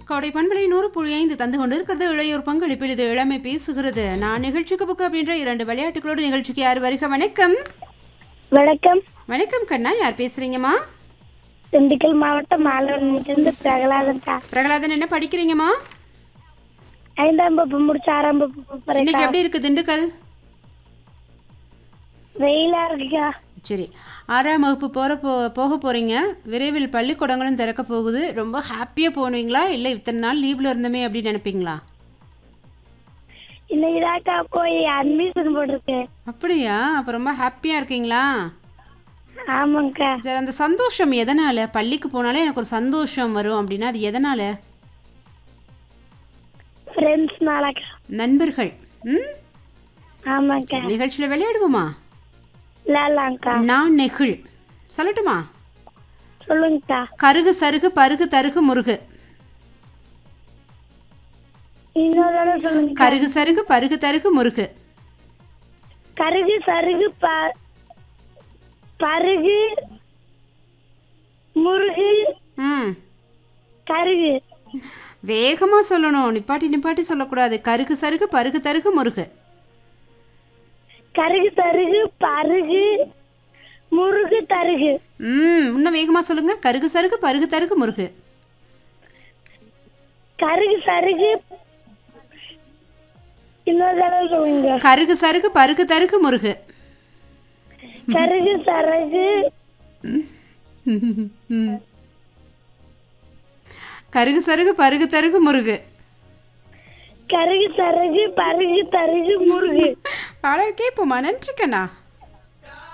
கோடை பண்பலை நூறு புள்ளி ஐந்து தந்து கொண்டிருக்கிறது இளையோர் பங்களிப்பில் இது இளமை பேசுகிறது நான் நிகழ்ச்சிக்கு புக்கு அப்படின்ற இரண்டு விளையாட்டுகளோடு நிகழ்ச்சிக்கு யார் வருக வணக்கம் வணக்கம் வணக்கம் கண்ணா யார் பேசுறீங்கம்மா திண்டுக்கல் மாவட்டம் மாலவரத்திலிருந்து பிரகலாதன்க்கா பிரகலாதன் என்ன படிக்கிறீங்கம்மா ஐந்தாம் வகுப்பு முடிச்சு ஆறாம் வகுப்பு போறேன்க்கா இன்னைக்கு எப்படி இருக்கு திண்டுக்கல் வெயிலா இருக்குக்கா சரி ஆறாம் வகுப்பு போகிற போ போக போகிறீங்க விரைவில் பள்ளிக்கூடங்களும் திறக்க போகுது ரொம்ப ஹாப்பியாக போனீங்களா இல்லை இத்தனை நாள் லீவில் இருந்தோமே அப்படின்னு நினைப்பீங்களா இன்னைக்கு தாக்கா போய் அட்மிஷன் போட்டிருக்கேன் அப்படியா அப்போ ரொம்ப ஹாப்பியாக இருக்கீங்களா ஆமாங்க்கா சரி அந்த சந்தோஷம் எதனால் பள்ளிக்கு போனாலே எனக்கு ஒரு சந்தோஷம் வரும் அப்படின்னா அது எதனால் ஃப்ரெண்ட்ஸ் நாளாக்கா நண்பர்கள் ம் ஆமாங்க்கா நிகழ்ச்சியில் விளையாடுவோமா விளாட்லாங்க்கா நான் நெகிழ் சொல்லட்டுமா சொல்லுங்கக்கா கருகு சருகு பருகு தருகு முருகு இன்னொரு தடவை சொல்லுங்க கருகு சருகு பருகு தருகு முருகு கருகு சருகு ப பருகு முருகு ம் கருகு வேகமாக சொல்லணும் நிப்பாட்டி நிப்பாட்டி சொல்லக்கூடாது கருகு சருகு பருகு தருகு முருகு கருகு சருகு பருகு முருகு தருகு ம் இன்னும் வேகமாக சொல்லுங்க கருகு சருகு பருகு தருகு முருகு கருகு சருகு இன்னொரு தடவை சொல்லுங்க கருகு சருகு பருகு தருகு முருகு கருகு சருகு ம். கருகு சருகு பருகு தருகு முருகு கருகு சருகு பருகு தருகு முருகு பாடல் கேட்போமா நன்றி கண்ணா